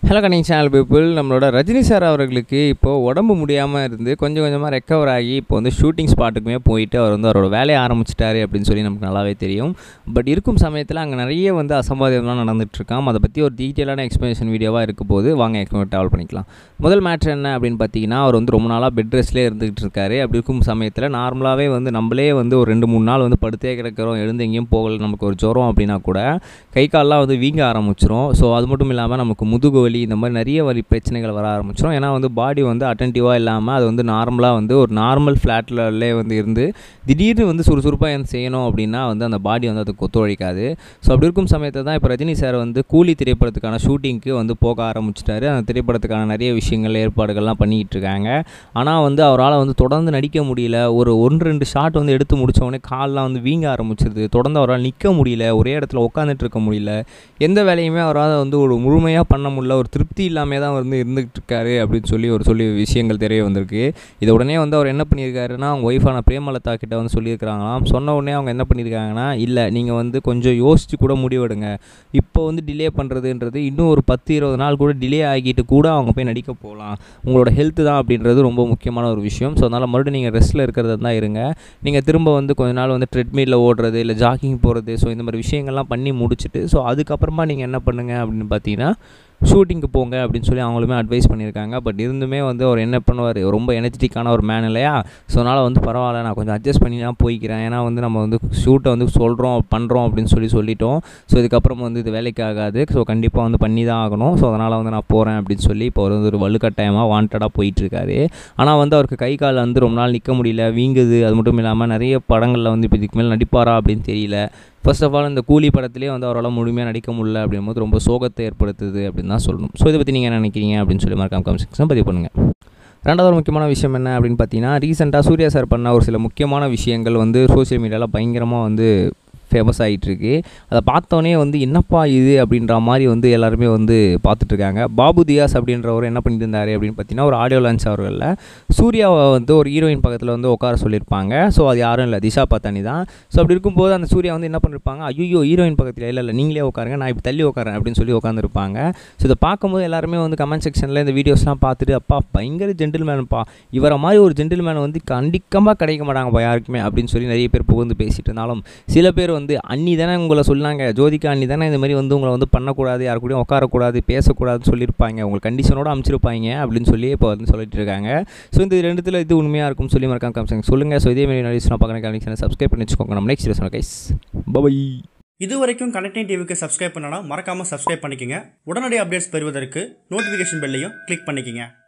hello கனிங் channel people நம்மளோட Rajini sir அவர்களுக்கு இப்போது உடம்பு முடியாமல் இருந்து கொஞ்சம் கொஞ்சமாக ரெக்கவர் ஆகி இப்போ வந்து ஷூட்டிங் ஸ்பாட்டுக்குமே போயிட்டு அவர் வந்து அவரோட வேலையை ஆரம்பிச்சிட்டாரு அப்படின்னு சொல்லி நமக்கு நல்லாவே தெரியும் பட் இருக்கும் சமயத்தில் அங்கே நிறைய வந்து அசம்பாவிதம்லாம் நடந்துகிட்ருக்காம் அதை பற்றி ஒரு டீட்டெயிலான எக்ஸ்ப்ளனேஷன் வீடியோவாக இருக்க போது வாங்க எக்ஸ்பிளைன் ட்ராவல் பண்ணிக்கலாம் முதல் மேட்ரு என்ன அப்படின்னு பார்த்தீங்கன்னா அவர் வந்து ரொம்ப நாளாக பெட் ரெஸ்ட்லேயே இருந்துகிட்டு இருக்காரு அப்படி இருக்கும் சமயத்தில் நார்மலாகவே வந்து நம்மளே வந்து ஒரு ரெண்டு மூணு நாள் வந்து படுத்தே கிடக்கிறோம் எழுந்து எங்கேயும் போகல நமக்கு ஒரு ஜுரம் அப்படின்னா கூட கை கால்லாம் வந்து வீங்க ஆரம்பிச்சிரும் ஸோ அது மட்டும் இல்லாமல் நமக்கு முதுகு வலி இந்த மாதிரி நிறைய வலி பிரச்சனைகள் வர ஆரம்பிச்சிடும் ஏன்னா வந்து பாடி வந்து அட்டன்டிவாக இல்லாமல் அது வந்து நார்மலாக வந்து ஒரு நார்மல் ஃப்ளாட்லே வந்து இருந்து திடீர்னு வந்து சுறுசுறுப்பாக என்ன செய்யணும் அப்படின்னா வந்து அந்த பாடி வந்து அதுக்கு ஒத்துழைக்காது ஸோ அப்படி இருக்கும் சமயத்தில் தான் இப்போ ரஜினி சார் வந்து கூலி திரைப்படத்துக்கான ஷூட்டிங்க்கு வந்து போக ஆரம்பிச்சிட்டாரு அந்த திரைப்படத்துக்கான நிறைய விஷயங்கள் ஏற்பாடுகள்லாம் பண்ணிக்கிட்டு இருக்காங்க ஆனால் வந்து அவரால் வந்து தொடர்ந்து நடிக்க முடியல ஒரு ஒன்று ரெண்டு ஷாட் வந்து எடுத்து முடிச்ச உடனே கால்லாம் வந்து வீங்க ஆரம்பிச்சிருது தொடர்ந்து அவரால் நிற்க முடியல ஒரே இடத்துல உட்காந்துட்டு இருக்க முடியல எந்த வேலையுமே அவரால் வந்து ஒரு முழுமையாக பண்ண முடியல ஒரு திருப்தி இல்லாமல் தான் வந்து இருந்துகிட்டு இருக்காரு அப்படின்னு சொல்லி ஒரு சொல்லி விஷயங்கள் தெரிய வந்திருக்கு இதை உடனே வந்து அவர் என்ன பண்ணியிருக்காருன்னா அவங்க ஒய்ஃபான பிரேமலதா கிட்ட வந்து சொல்லியிருக்கிறாங்களாம் சொன்ன உடனே அவங்க என்ன பண்ணியிருக்காங்கன்னா இல்லை நீங்கள் வந்து கொஞ்சம் யோசித்து கூட முடிவெடுங்க இப்போ வந்து டிலே பண்ணுறதுன்றது இன்னும் ஒரு பத்து இருபது நாள் கூட டிலே ஆகிட்டு கூட அவங்க போய் நடிக்க போகலாம் உங்களோட ஹெல்த் தான் அப்படின்றது ரொம்ப முக்கியமான ஒரு விஷயம் ஸோ அதனால் மறுபடியும் நீங்கள் ரெஸ்ட்டில் இருக்கிறது தான் இருங்க நீங்கள் திரும்ப வந்து கொஞ்ச நாள் வந்து ட்ரெட்மில்ல ஓடுறது இல்லை ஜாக்கிங் போகிறது ஸோ இந்த மாதிரி விஷயங்கள்லாம் பண்ணி முடிச்சுட்டு ஸோ அதுக்கப்புறமா நீங்கள் என்ன பண்ணுங்கள் அப்படின்னு பார்த்தீங்கன்னா ஷூட்டிங்க்கு போங்க அப்படின்னு சொல்லி அவங்களுமே அட்வைஸ் பண்ணியிருக்காங்க பட் இருந்துமே வந்து அவர் என்ன பண்ணுவார் ரொம்ப எனர்ஜெட்டிக்கான ஒரு மேன் இல்லையா ஸோ அதனால் வந்து பரவாயில்ல நான் கொஞ்சம் அட்ஜஸ்ட் பண்ணி தான் போய்க்கிறேன் ஏன்னா வந்து நம்ம வந்து ஷூட்டை வந்து சொல்கிறோம் பண்ணுறோம் அப்படின்னு சொல்லி சொல்லிட்டோம் ஸோ இதுக்கப்புறம் வந்து இது வேலைக்கு ஆகாது ஸோ கண்டிப்பாக வந்து பண்ணி தான் ஆகணும் ஸோ அதனால் வந்து நான் போகிறேன் அப்படின்னு சொல்லி இப்போ வந்து ஒரு வலுக்கட்டாயமாக வாண்டடாக போயிட்டுருக்காரு ஆனால் வந்து அவருக்கு கை கால் வந்து ரொம்ப நாள் நிற்க முடியல வீங்குது அது மட்டும் இல்லாமல் நிறைய படங்களில் வந்து இப்போ இதுக்கு மேலே நடிப்பாரா அப்படின்னு தெரியல ஃபர்ஸ்ட் ஆஃப் ஆல் இந்த கூலி படத்துலேயே வந்து அவரால் முழுமையாக நடிக்க முடியல அப்படிங்கும்போது ரொம்ப சோகத்தை ஏற்படுத்துது அப்படின்னு தான் சொல்லணும் ஸோ இதை பற்றி நீங்கள் என்ன நினைக்கிறீங்க அப்படின்னு சொல்லி மறக்காம கமெண்ட் செக்ஷன் பதிவு பண்ணுங்கள் ரெண்டாவது ஒரு முக்கியமான விஷயம் என்ன அப்படின்னு பார்த்தீங்கன்னா ரீசெண்டாக சூர்யா சார் பண்ண ஒரு சில முக்கியமான விஷயங்கள் வந்து சோஷியல் மீடியாவில் பயங்கரமாக வந்து ஃபேமஸ் ஆகிட்டுருக்கு அதை பார்த்தோன்னே வந்து என்னப்பா இது அப்படின்ற மாதிரி வந்து எல்லாருமே வந்து பார்த்துட்ருக்காங்க பாபு தியாஸ் அப்படின்றவர் என்ன பண்ணிட்டு இருந்தார் அப்படின்னு பார்த்தீங்கன்னா ஒரு ஆடியோ லான்ச் அவர்களில் சூர்யாவை வந்து ஒரு ஹீரோயின் பக்கத்தில் வந்து உட்கார சொல்லியிருப்பாங்க ஸோ அது யாரும் இல்லை திஷா பத்தானி தான் ஸோ அப்படி இருக்கும்போது அந்த சூர்யா வந்து என்ன பண்ணிருப்பாங்க ஐயோ ஹீரோயின் பக்கத்தில் இல்லை இல்லை நீங்களே உட்காருங்க நான் இப்போ தள்ளி உட்காரேன் அப்படின்னு சொல்லி உட்காந்துருப்பாங்க ஸோ இதை பார்க்கும்போது எல்லாருமே வந்து கமெண்ட் செக்ஷனில் இந்த வீடியோஸ்லாம் பார்த்துட்டு அப்பா பயங்கர ஜென்டில்மேன்ப்பா இவரை மாதிரி ஒரு ஜென்டில்மேன் வந்து கண்டிக்கமாக கிடைக்க மாட்டாங்கப்பா யாருக்குமே அப்படின்னு சொல்லி நிறைய பேர் புகழ்ந்து பேசிட்டு இருந்தாலும் சில பேர் வந்து அண்ணி தானே உங்களை சொன்னாங்க ஜோதிகா அண்ணி தானே இந்த மாதிரி வந்து உங்களை வந்து பண்ணக்கூடாது யாரு கூடயும் உட்காரக்கூடாது பேசக்கூடாதுன்னு சொல்லியிருப்பாங்க உங்களுக்கு கண்டிஷனோட அமைச்சிருப்பாங்க அப்படின்னு சொல்லி இப்போ வந்து சொல்லிட்டு இருக்காங்க ஸோ இந்த ரெண்டுத்தில் இது உண்மையாக இருக்கும்னு சொல்லி மறக்காம காமிச்சாங்க சொல்லுங்கள் ஸோ இதே மாதிரி நிறைய நான் பார்க்குறேன் கனெக்ஷனை சப்ஸ்கிரைப் பண்ணி வச்சுக்கோங்க நம்ம நெக்ஸ்ட் சொன்ன கைஸ் பை இது வரைக்கும் கனெக்டிங் டிவிக்கு சப்ஸ்கிரைப் பண்ணனா மறக்காம சப்ஸ்கிரைப் பண்ணிக்கங்க உடனடி அப்டேட்ஸ் பெறுவதற்கு நோட்டிஃபிகேஷன் பெல்லையும் கிளிக் பண்ணிக்கங்க